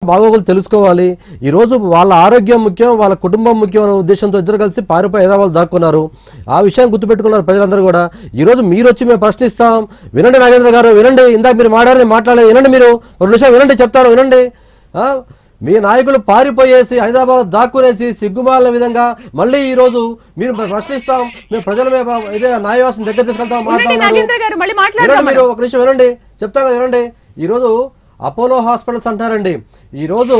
బాగోగులు తెలుసుకోవాలి ఈ రోజు వాళ్ళ ఆరోగ్యం ముఖ్యం వాళ్ళ కుటుంబం ముఖ్యం అనే ఉద్దేశంతో ఇద్దరు కలిసి పారిపోయి హైదరాబాద్ దాక్కున్నారు ఆ విషయాన్ని గుర్తుపెట్టుకున్నారు ప్రజలందరూ కూడా ఈ రోజు మీరు వచ్చి మేము ప్రశ్నిస్తాం వినండి నాగేంద్ర గారు వినండి ఇందాక మీరు మాట్లాడారు మాట్లాడలేదు వినండి మీరు ఒక నిమిషం వినండి చెప్తాను వినండి ఆ? మీ నాయకులు పారిపోయేసి హైదరాబాద్ దాక్కునేసి సిగ్గుమాలిన విధంగా మళ్ళీ ఈ రోజు మీరు ప్రశ్నిస్తాం మేము ప్రజల మీద ఇదే న్యాయవాసం దగ్గర తీసుకెళ్తాం ఉండండి మాట్లాడుతున్నారు నాగేంద్ర గారు మళ్ళీ వినండి మాట్లాడదాం మీరు ఒక నిమిషం వినండి చెప్తా కదా వినండి ఈరోజు అపోలో హాస్పిటల్స్ అంటారండి ఈరోజు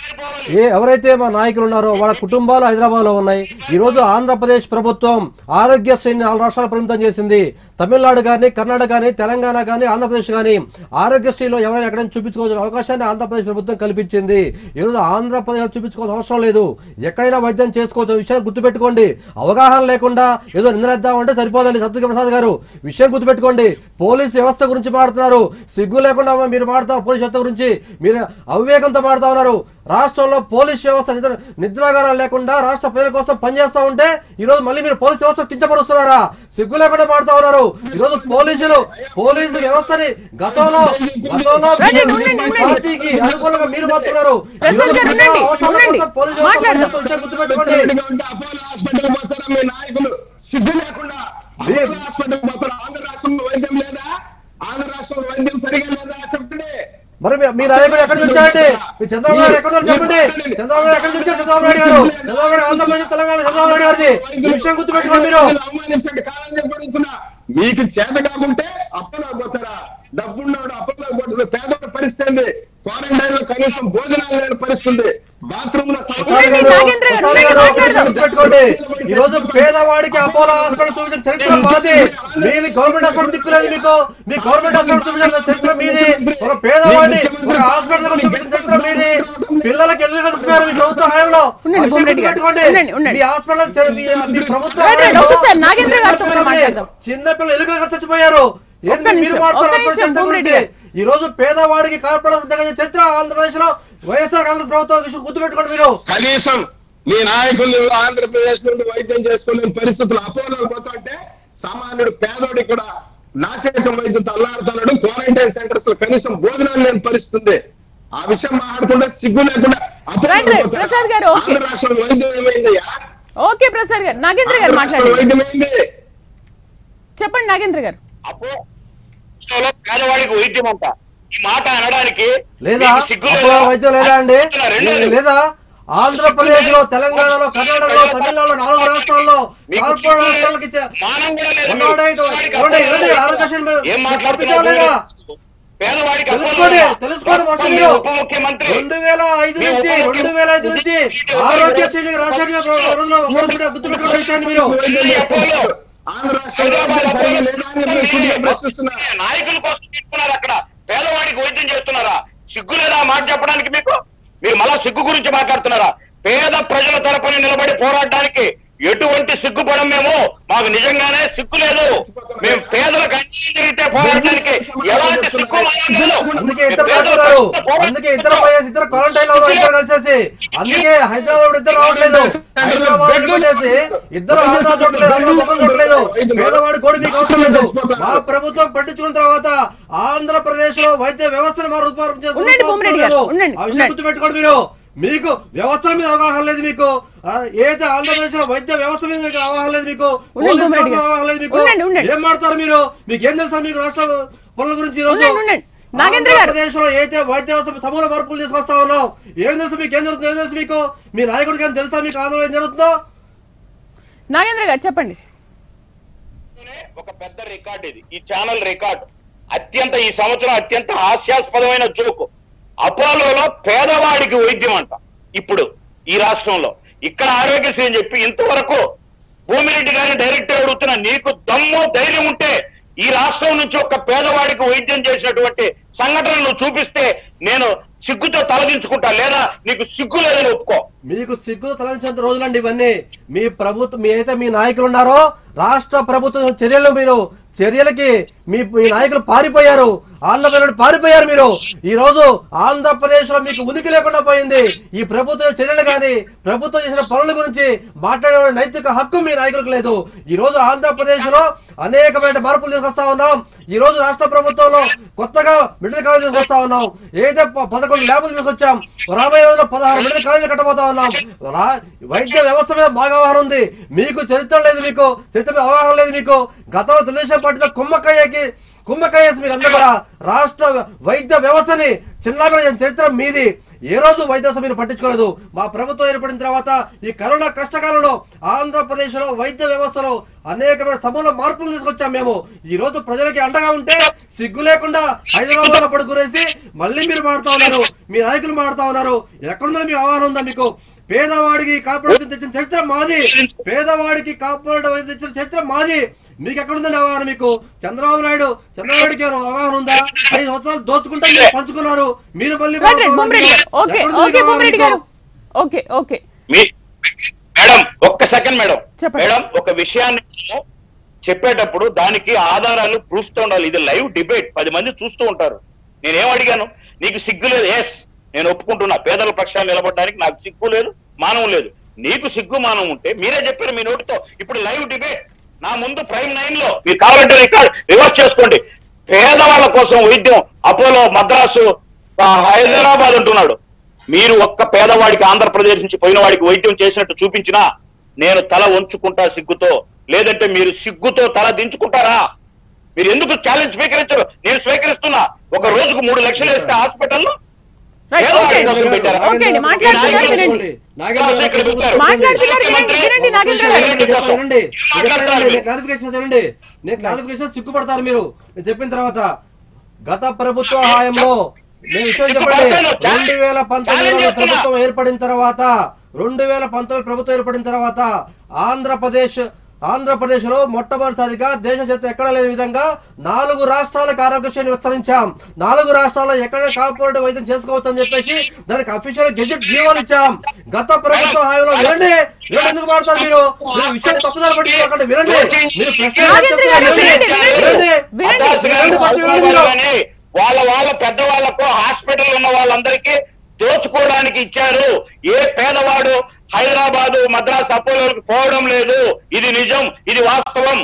ఏ ఎవరైతే మా నాయకులు ఉన్నారో వాళ్ళ కుటుంబాలు హైదరాబాద్లో ఉన్నాయి ఈరోజు ఆంధ్రప్రదేశ్ ప్రభుత్వం ఆరోగ్యశ్రీని నాలుగు రాష్ట్రాలు పరిమితం చేసింది తమిళనాడు కానీ కర్ణాటక కానీ తెలంగాణ కానీ ఆంధ్రప్రదేశ్ కానీ ఆరోగ్యశ్రీలో ఎవరైనా ఎక్కడైనా చూపించుకోవాల్సిన అవకాశాన్ని ఆంధ్రప్రదేశ్ ప్రభుత్వం కల్పించింది ఈరోజు ఆంధ్రప్రదేశ్ చూపించుకోవాల్సిన అవసరం లేదు ఎక్కడైనా వైద్యం చేసుకోవచ్చు ఈ విషయాన్ని గుర్తుపెట్టుకోండి అవగాహన లేకుండా ఏదో నిందలేద్దామంటే సరిపోదండి సత్యక ప్రసాద్ గారు విషయం గుర్తుపెట్టుకోండి పోలీస్ వ్యవస్థ గురించి మాట్లాడుతున్నారు సిగ్గు లేకుండా మీరు మాట్లాడుతున్నారు పోలీస్ వ్యవస్థ గురించి మీరు అవివేకంతో మాడుతా ఉన్నారు రాష్ట్రంలో పోలీస్ వ్యవస్థ నిద్ర నిద్రాగారాలు లేకుండా రాష్ట్ర ప్రజల కోసం పనిచేస్తా ఉంటే ఈ రోజు మళ్ళీ మీరు పోలీస్ వ్యవస్థ కించపరుస్తున్నారా సిగ్గు లేకుండా మాడుతా ఉన్నారు ఈ రోజు పోలీసులు పోలీసు వ్యవస్థని గతంలో గతంలో రండి, మీ- ఉండండి, మీ ఉండండి. పార్టీకి అనుకూలంగా మీరు మాట్లాడుతున్నారు ఈ రోజు ప్రసాద్ గారు, ప్రజా ఉండండి, అవసరాల ఉండండి. కోసం పోలీసు వ్యవస్థ మాట్లాడదాం. పనిచేస్తున్న విషయం గుర్తుపెట్టుకోండి రెడ్డిగా ఉంటే అపోలో హాస్పిటల్ పోతారా మీ నాయకులు సిగ్గు లేకుండా మీ- అపోలో హాస్పిటల్ పోతారా ఆంధ్ర రాష్ట్రంలో వైద్యం లేదా ఆంధ్ర రాష్ట్రంలో వైద్యం సరిగా లేదా చెప్పండి మరి మీ- మీ నాయకుడు ఎక్కడి నుంచి వచ్చారండి మీ చంద్రబాబు నాయుడు ఎక్కడ ఉన్నారు చెప్పండి చంద్రబాబు నాయుడు ఎక్కడి నుంచి వచ్చారు చంద్రబాబు నాయుడు గారు చంద్రబాబు నాయుడు ఆంధ్రప్రదేశ్ తెలంగాణ చంద్రబాబు నాయుడు గారిది ఈ విషయం గుర్తుపెట్టుకోండి మీరు అవమానించండి కాలం చెప్పడుతున్నా మీకు చేత కాకుంటే అప్పలో పోతారా డబ్బున్నవాడు అప్పలో పోతుంది పేదోడు పరిస్థితి ఏంది క్వారంటైన్ లో కనీసం భోజనాలు లేని పరిస్థితి బాత్రూమ్ లో ప్రసాద్ ఉండండి, గారు, నాగేంద్ర గారు, ప్రసాద్ ఉండండి, గారు, ఒక మాట్లాడదాం. విషయం గుర్తుపెట్టుకోండి ఈ రోజు పేదవాడికి అపోలో హాస్పిటల్ చూపించిన చరిత్ర మాది మీది గవర్నమెంట్ హాస్పిటల్ దిక్కులేదు మీకు మీ గవర్నమెంట్ హాస్పిటల్ చూపించిన చరిత్ర మీది ఒక పేదవాడిని ఒక హాస్పిటల్ చూపించిన చరిత్ర మీది పిల్లలకి ఎల్లు కలిసిపోయారు మీ ప్రభుత్వ హయాంలో ఉండండి, ఆ విషయం భూమిరెడ్డి గారు. గుర్తుపెట్టుకోండి ఉండండి, ఉండండి. మీ హాస్పిటల్ చ- మీ మీ ప్రభుత్వ రైట్, రైట్, హయాంలో ఒకసారి నాగేంద్ర గారితో మనం చిన్న మాట్లాడదాం. పిల్లలు- చిన్న పిల్లలు ఎలుకలు చచ్చిపోయారు ఏంది ఒక్క మీరు నిమిషం, మాట్లాడారు ఒక్క అప్పుడు నిమిషం, చరిత్ర భూమిరెడ్డి గురించి గారు. ఈ రోజు పేదవాడికి కార్పొరేషన్ దగ్గర చరిత్ర ఆంధ్రప్రదేశ్ లో వైఎస్ఆర్ కాంగ్రెస్ ప్రభుత్వం విషయం గుర్తుపెట్టుకోండి మీరు కనీసం మీ నాయకులు ఆంధ్రప్రదేశ్ నుండి వైద్యం చేసుకోలేని పరిస్థితులు అపోలో పోతుంటే సామాన్యుడు పేదోడు ఇక్కడ నాశకం వైద్యంతో అల్లాడుతున్నాడు క్వారంటైన్ సెంటర్స్ లో కనీసం భోజనాలు లేని పరిస్థితి ఉంది ఆ విషయం మాట్లాడకుండా సిగ్గు లేకుండా అపోలో రైట్, రైట్. పోతారా? ప్రసాద్ గారు, ఓకే. ఆంధ్ర రాష్ట్రంలో వైద్యం ఏమైందయ్యా ఓకే ప్రసాద్ గారు నాగేంద్ర గారు ఆంధ్ర రాష్ట్రంలో మాట్లాడండి వైద్యం ఏంది చెప్పండి నాగేంద్ర గారు అపో లో పేదవాడికి వైద్యం అంట ఈ మాట అనడానికి లేదా మీకు సిగ్గు అపోలో వైద్యం లేదా అండి రెండోది, లేదా ఆంధ్రప్రదేశ్ లో తెలంగాణలో కర్ణాటకలో తమిళనాడులో నాలుగు రాష్ట్రాల్లో మీకు కార్పొరేట్ రాష్ట్రాలకు ఇచ్చే మానం కూడా లేదు. ఉన్నాడైతే పేదవాడికి ఏమండి, అపోలో ఏమండి, ఆరోగ్యశ్రీ మీ- ఏం మీకు మాట్లాడుతున్నారు? పంపించాం లేదా? పేదవాడికి అపోలో తెలుసుకోండి లేదా? తెలుసుకోండి ఫస్ట్ మొత్తం మీరు మీ ఉప ముఖ్యమంత్రి రెండు వేల ఐదు మీ నుంచి ఉప రెండు వేల ఐదు నుంచి ముఖ్యమంత్రి ఆరోగ్యశ్రీని రాష్ట్రీయ రోజున గుర్తుపెట్టుకున్న విషయాన్ని మీరు వైద్యం చేస్తున్నారు. ఆంధ్ర రాష్ట్రంలో వైద్యం సరిగా లేదా అని చెప్పి సూటిగా ప్రశ్నిస్తున్నారు నాయకుల కోసం తీసుకున్నారు అక్కడ పేదవాడికి వైద్యం చేస్తున్నారా సిగ్గు లేదా ఆ మాట చెప్పడానికి మీకు మీరు మళ్ళా సిగ్గు గురించి మాట్లాడుతున్నారా పేద ప్రజల తరపున నిలబడి పోరాడడానికి ఎటువంటి సిగ్గుపడం మేము మాకు నిజంగానే సిగ్గు లేదు మేము పేదలకు అన్యాయం జరిగితే పోరాడడానికి ఎలాంటి సిగ్గు మాకు లేదు. అందుకే ఇద్దరు పేదల రాకున్నారు తరపున పోరాడుతున్నాం. అందుకే ఇద్దరు పోయేసి ఇద్దరు క్వారంటైన్ లో ఉన్నారు ఇద్దరు కలిసేసి అందుకే హైదరాబాద్ ఇద్దరు రావట్లేదు హైదరాబాద్ పెట్టేసి ఇద్దరు ఆంధ్ర చూడలేదు ఆంధ్ర ముఖం చూడలేదు పేదవాడి కోడి మీకు అవసరం లేదు మా ప్రభుత్వం పట్టించుకున్న తర్వాత ఆంధ్రప్రదేశ్ లో వైద్య వ్యవస్థను మా రూపారం ఉండండి, భూమిరెడ్డి గారు, ఉండండి, ఆ విషయం ఉండండి. గుర్తుపెట్టుకోండి మీరు మీకు వ్యవస్థల మీద అవగాహన లేదు మీకు ఆ, ఏదైతే ఆంధ్రప్రదేశ్ లో వైద్య వ్యవస్థ మీద మీకు అవగాహన లేదు మీకు ఉండండి, పోలీస్ భూమిరెడ్డి వ్యవస్థ గారు. అవగాహన లేదు మీకు ఉండండి, ఉండండి. ఏం మాడతారు మీరు మీకు ఏం తెలుసా మీకు రాష్ట్ర పనుల గురించి ఈ రోజు ఉండండి, ఉండండి. నాగేంద్ర గారు. ఆంధ్రప్రదేశ్ లో అయితే వైద్య వ్యవస్థ సమూల మార్పులు తీసుకొస్తా ఉన్నాం ఏం తెలుసు మీకు ఏం జరుగుతుందో ఏం తెలుసు మీకు మీ నాయకుడికి ఏం తెలుసా మీకు ఆంధ్రలో ఏం జరుగుతుందో నాగేంద్ర గారు చెప్పండి ఒక పెద్ద రికార్డ్ ఇది ఈ ఛానల్ రికార్డ్ అత్యంత ఈ సంవత్సరం అత్యంత హాస్యాస్పదమైన జోకు అపోలోలో పేదవాడికి వైద్యం అంట ఇప్పుడు ఈ రాష్ట్రంలో ఇక్కడ ఆరోగ్యశ్రీ అని చెప్పి ఇంతవరకు భూమిరెడ్డి గారిని డైరెక్ట్ అడుగుతున్నా నీకు దమ్ము ధైర్యం ఉంటే ఈ రాష్ట్రం నుంచి ఒక పేదవాడికి వైద్యం చేసినటువంటి సంఘటన నువ్వు చూపిస్తే నేను సిగ్గుతో తలదించుకుంటా లేదా నీకు సిగ్గు లేదని ఒప్పుకో మీకు సిగ్గు తలంచేంత రోజులండి ఇవన్నీ మీ ప్రభుత్వం మీ అయితే మీ నాయకులు ఉన్నారో రాష్ట్ర ప్రభుత్వం చర్యలు మీరు చర్యలకి మీ మీ నాయకులు పారిపోయారు ఆంధ్రప్రదేశ్ నుండి పారిపోయారు మీరు ఈ రోజు ఆంధ్రప్రదేశ్ లో మీకు ఉనికి లేకుండా పోయింది ఈ ప్రభుత్వ చర్యలు కానీ ప్రభుత్వం చేసిన పనుల గురించి మాట్లాడే నైతిక హక్కు మీ నాయకులకు లేదు ఈ రోజు ఆంధ్రప్రదేశ్ లో అనేకమైన మార్పులు తీసుకొస్తా ఉన్నాం ఈ రోజు రాష్ట్ర ప్రభుత్వంలో కొత్తగా మెడికల్ కాలేజ్ తీసుకొస్తా ఉన్నాం ఏదైతే ప- పథకాలు పదకొండు ల్యాబులు తీసుకొచ్చాం రాబోయే రోజుల్లో పదహారు మెడికల్ కాలేజీలు కట్టబోతా ఉన్నాం రా- వైద్య వ్యవస్థ మీద బాగా అవగాహన ఉంది మీకు చరిత్ర లేదు మీకు చరిత్ర మీద అవగాహన లేదు మీకు గతంలో తెలుగుదేశం పార్టీతో కుమ్మక్కయ్యకి కుమ్మక్కయ్యేసి మీరు అందరూ కూడా రాష్ట్ర వైద్య వ్యవస్థని చిన్నగా చేసిన చరిత్ర మీది ఏ రోజు వైద్య వ్యవస్థ మీరు పట్టించుకోలేదు మా ప్రభుత్వం ఏర్పడిన తర్వాత ఈ కరోనా కష్టకాలంలో ఆంధ్రప్రదేశ్ లో వైద్య వ్యవస్థలో అనేకమైన సమూల మార్పులు తీసుకొచ్చాం మేము ఈ రోజు ప్రజలకి అండగా ఉంటే సిగ్గు లేకుండా హైదరాబాద్ లో పడుకునేసి మళ్ళీ మీరు మాడుతా ఉన్నారు మీ నాయకులు మాడుతా ఉన్నారు ఎక్కడుందో మీ అవగాహన ఉందా మీకు పేదవాడికి కార్పొరేషన్ తెచ్చిన చరిత్ర మాది పేదవాడికి కార్పొరేట్ తెచ్చిన చరిత్ర మాది మీకు ఎక్కడుందండి అవగాహన మీకు చంద్రబాబు నాయుడు చంద్రబాబు నాయుడుకి ఏమైనా అవగాహన ఉందా ఐదు సంవత్సరాలు దోచుకుంటే మీరు పంచుకున్నారు మీరు మళ్ళీ రైట్ రైట్ మాట్లాడుతున్నారు. భూమిరెడ్డి గారు ఓకే ఎక్కడుంది ఓకే మీకు భూమిరెడ్డి అవగాహన గారు ఓకే ఓకే మీ మేడం ఒక్క సెకండ్ మేడం చెప్పండి. మేడం ఒక విషయాన్ని నేను చెప్పేటప్పుడు దానికి ఆధారాలు ప్రూఫ్ తో ఉండాలి ఇది లైవ్ డిబేట్ పది మంది చూస్తూ ఉంటారు నేనేం అడిగాను నీకు సిగ్గు లేదు ఎస్ నేను ఒప్పుకుంటున్నా పేదల పక్షాన్ని నిలబడడానికి నాకు సిగ్గు లేదు మానవం లేదు నీకు సిగ్గు మానవం ఉంటే మీరే చెప్పారు మీ నోటితో ఇప్పుడు లైవ్ డిబేట్ నా ముందు ప్రైమ్ నైన్ లో మీరు కావాలంటే రికార్డ్ రివర్స్ చేసుకోండి పేదవాళ్ళ కోసం వైద్యం అపోలో మద్రాసు ఆ, హైదరాబాద్ అంటున్నాడు మీరు ఒక్క పేదవాడికి ఆంధ్రప్రదేశ్ నుంచి పోయిన వాడికి వైద్యం చేసినట్టు చూపించినా నేను తల వంచుకుంటా సిగ్గుతో లేదంటే మీరు సిగ్గుతో తల దించుకుంటారా మీరు ఎందుకు ఛాలెంజ్ స్వీకరించరు నేను స్వీకరిస్తున్నా ఒక రోజుకు మూడు లక్షలు వేస్తే హాస్పిటల్లో రైట్ ఓకే ఓకే అండి మాట్లాడుతున్నారు వినండి నాగేంద్ర గారు ఇక్కడ మాట్లాడుతున్నారు వినండి వినండి నాగేంద్ర గారు నేను చెప్తాను, వినండి. నేను చెప్తాను, నేను క్లారిఫికేషన్ వినండి నేను క్లారిఫికేషన్ సిగ్గుపడతారు మీరు నేను చెప్పిన తర్వాత గత ప్రభుత్వ హాయంలో నేను విషయం చెప్పండి రెండు వేల పంతొమ్మిదిలో ప్రభుత్వం ఏర్పడిన తర్వాత రెండు వేల పంతొమ్మిది ప్రభుత్వం ఏర్పడిన తర్వాత ఆంధ్రప్రదేశ్ ఆంధ్రప్రదేశ్ లో మొట్టమొదటిసారిగా దేశ చరిత్ర ఎక్కడ లేని విధంగా నాలుగు రాష్ట్రాలకు ఆరోగ్యశ్రేణి విస్తరించాం నాలుగు రాష్ట్రాల్లో ఎక్కడ కార్పొరేట్ వైద్యం చేసుకోవచ్చు అని చెప్పేసి దానికి అఫీషియల్ గెజెట్ జీవోలు ఇచ్చాం గత ప్రభుత్వ హాయంలో వినండి వినండి ఎందుకు మాడతారు మీరు మీరు విషయం తప్పుదారి పట్టించుకోకండి వినండి మీరు ప్రశ్న నాగేంద్ర గారు వినండి వినండి, వినండి వినండి. అబ్బాస్ గారు వినండి పచ్చి వినండి మీరు కానీ వాళ్ళ వాళ్ళ పెద్దవాళ్ళకు హాస్పిటల్ ఉన్న వాళ్ళందరికీ దోచుకోవడానికి ఇచ్చారు ఏ పేదవాడు హైదరాబాద్ మద్రాస్ అపోలోకి పోవడం లేదు ఇది నిజం ఇది వాస్తవం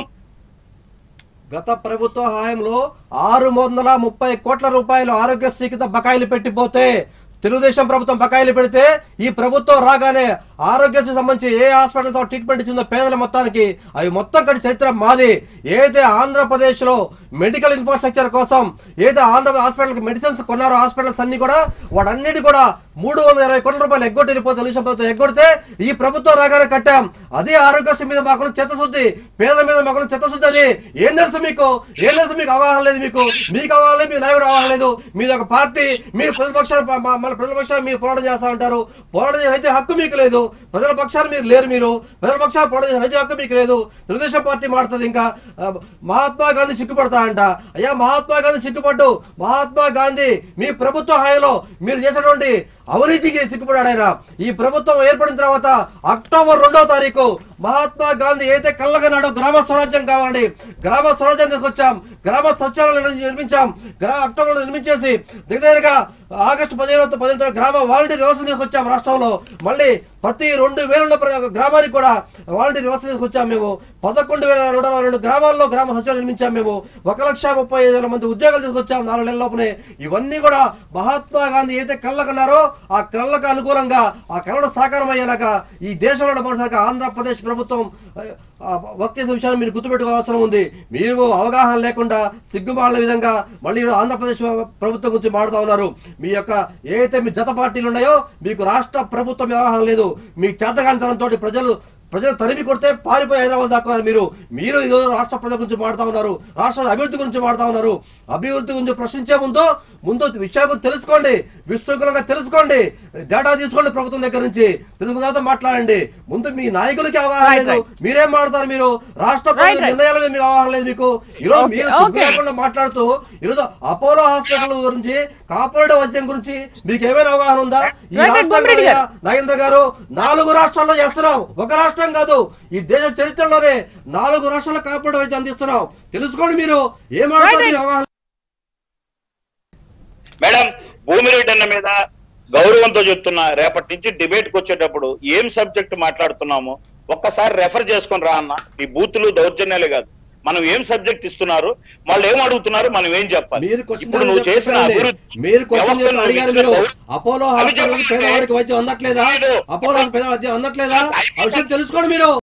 గత ప్రభుత్వ హాయంలో ఆరు వందల ముప్పై కోట్ల రూపాయలు ఆరోగ్యశ్రీ కింద బకాయిలు పెట్టిపోతే తెలుగుదేశం ప్రభుత్వం బకాయిలు పెడితే ఈ ప్రభుత్వం రాగానే ఆరోగ్యశ్రీ సంబంధించి ఏ హాస్పిటల్స్ ట్రీట్మెంట్ ఇచ్చిందో పేదల మొత్తానికి అవి మొత్తం కట్టి చరిత్ర మాది ఏదైతే ఆంధ్రప్రదేశ్ లో మెడికల్ ఇన్ఫ్రాస్ట్రక్చర్ కోసం ఏదైతే ఆంధ్ర హాస్పిటల్ మెడిసిన్స్ కొన్నారో హాస్పిటల్స్ అన్ని కూడా వాటన్నిటి కూడా మూడు వందల ఇరవై కోట్ల రూపాయలు ఎగ్గొట్టి వెళ్ళిపోతే తెలుగుదేశం ప్రభుత్వం ఎగ్గొడితే ఈ ప్రభుత్వం రాగానే కట్టాం అదే ఆరోగ్యశ్రీ మీద మాకు చిత్తశుద్ధి పేదల మీద మాకు చిత్తశుద్ధి అది ఏం తెలుసు మీకు ఏం తెలుసు మీకు అవగాహన లేదు మీకు మీకు అవగాహన లేదు మీ నాయకుడు అవగాహన లేదు మీది ఒక పార్టీ మీరు ప్రజల పక్షాలు మన ప్రజల పక్షాలు మీరు పోరాటం చేస్తా ఉంటారు పోరాటం చేసే నైతిక హక్కు మీకు లేదు ప్రజల పక్షాలు మీరు లేరు మీరు ప్రజల పక్షాలు పోరాటం చేసే నైతిక హక్కు మీకు లేదు తెలుగుదేశం పార్టీ మాడుతుంది ఇంకా ఆ, మహాత్మా గాంధీ సిగ్గుపడతాడంట అయ్యా మహాత్మా గాంధీ సిగ్గుపడ్డు మహాత్మా గాంధీ మీ ప్రభుత్వ హాయిలో మీరు చేసినటువంటి అవినీతికి సిగ్గుపడాడు ఆయన ఈ ప్రభుత్వం ఏర్పడిన తర్వాత అక్టోబర్ రెండవ తారీఖు మహాత్మా గాంధీ ఏదైతే కళ్ళగన్నాడో గ్రామ స్వరాజ్యం కావాలండి గ్రామ స్వరాజ్యం తీసుకొచ్చాం గ్రామ సచివాలయం నిర్మించాం గ్రా అక్టోబర్ నిర్మించేసి దగ్గరగా ఆగస్టు పదిహేను పదిహేను గ్రామ వాలంటీర్ వ్యవస్థ తీసుకొచ్చాం రాష్ట్రంలో మళ్ళీ ప్రతి రెండు వేల ఉన్న ప్ర- గ్రామానికి కూడా వాలంటీర్ వ్యవస్థ తీసుకొచ్చాం మేము పదకొండు వేల నూట నలభై రెండు గ్రామాల్లో గ్రామ సచివాలయం నిర్మించాం మేము ఒక లక్ష ముప్పై ఐదు వేల మంది ఉద్యోగాలు తీసుకొచ్చాం నాలుగు నెలల లోపునే ఇవన్నీ కూడా మహాత్మా గాంధీ ఏదైతే కళ్ళకన్నారో ఆ కళ్ళకు అనుకూలంగా ఆ కళను సాకారం అయ్యేలాగా ఈ దేశంలో మొదటిసారిగా ఆంధ్రప్రదేశ్ ప్రభుత్వం ఆ, వర్క్ చేసే విషయాన్ని మీరు గుర్తుపెట్టుకోవాల్సిన అవసరం ఉంది మీరు అవగాహన లేకుండా సిగ్గుమాలిన విధంగా మళ్ళీ ఈరోజు ఆంధ్రప్రదేశ్ ప్రభుత్వం గురించి మాడుతూ ఉన్నారు మీ యొక్క ఏదైతే మీ జత పార్టీలు ఉన్నాయో మీకు రాష్ట్ర ప్రభుత్వం అవగాహన లేదు మీ చేతగాంతరంతో ప్రజలు ప్రజలు తరిమి కొడితే పారిపోయి హైదరాబాద్ దాకా మీరు మీరు ఈరోజు రాష్ట్ర ప్రజల గురించి మాడుతా ఉన్నారు రాష్ట్ర అభివృద్ధి గురించి మాడుతా ఉన్నారు అభివృద్ధి గురించి ప్రశ్నించే ముందు ముందు విషయాల గురించి తెలుసుకోండి విస్తృతంగా తెలుసుకోండి డేటా తీసుకోండి ప్రభుత్వం దగ్గర నుంచి తెలుసుకున్న తర్వాత మాట్లాడండి ముందు మీ నాయకులకి అవగాహన Right, లేదు right. మీరేం మాట్లాడతారు మీరు రాష్ట్ర Right, ప్రభుత్వ right. నిర్ణయాల మీద మీకు అవగాహన లేదు మీకు ఈరోజు Okay, మీరు సిగ్గు okay. లేకుండా మాట్లాడుతూ ఈరోజు అపోలో హాస్పిటల్ గురించి కార్పొరేట్ వైద్యం గురించి మీకు ఏమైనా అవగాహన ఉందా ఈ Right, right, రాష్ట్రం బొమ్మిరెడ్డి కదా, గారు. నాగేంద్ర గారు నాలుగు రాష్ట్రాల్లో చేస్తున్నాం ఒక రాష్ట్రం కాదు ఈ దేశ చరిత్రలోనే నాలుగు రాష్ట్రాల కార్పొరేట్ వైద్యం అందిస్తున్నాం తెలుసుకోండి మీరు ఏం Right, మాట్లాడుతారు right. మీరు అవగాహన మేడం భూమిరెడ్డి అన్న మీద గౌరవంతో చెప్తున్నా రేపటి నుంచి డిబేట్ కి వచ్చేటప్పుడు ఏం సబ్జెక్ట్ మాట్లాడుతున్నామో ఒక్కసారి రెఫర్ చేసుకొని రా అన్న ఈ బూతులు దౌర్జన్యాలే కాదు మనం ఏం సబ్జెక్ట్ ఇస్తున్నారు వాళ్ళు ఏం అడుగుతున్నారు మనం ఏం చెప్పాలి మీరు క్వశ్చన్ ఇప్పుడు నువ్వు చేసిన చెప్పండి. అభివృద్ధి మీరు క్వశ్చన్ వ్యవస్థను అడిగారు ఇచ్చిన మీరు గౌరవం- అపోలో అవి హాస్పిటల్ చెప్పండి. పేదవాడికి వైద్యం అందట్లేదా లేదు. అపోలో పేదవాడికి వైద్యం అందట్లేదా ఆ విషయం తెలుసుకోండి మీరు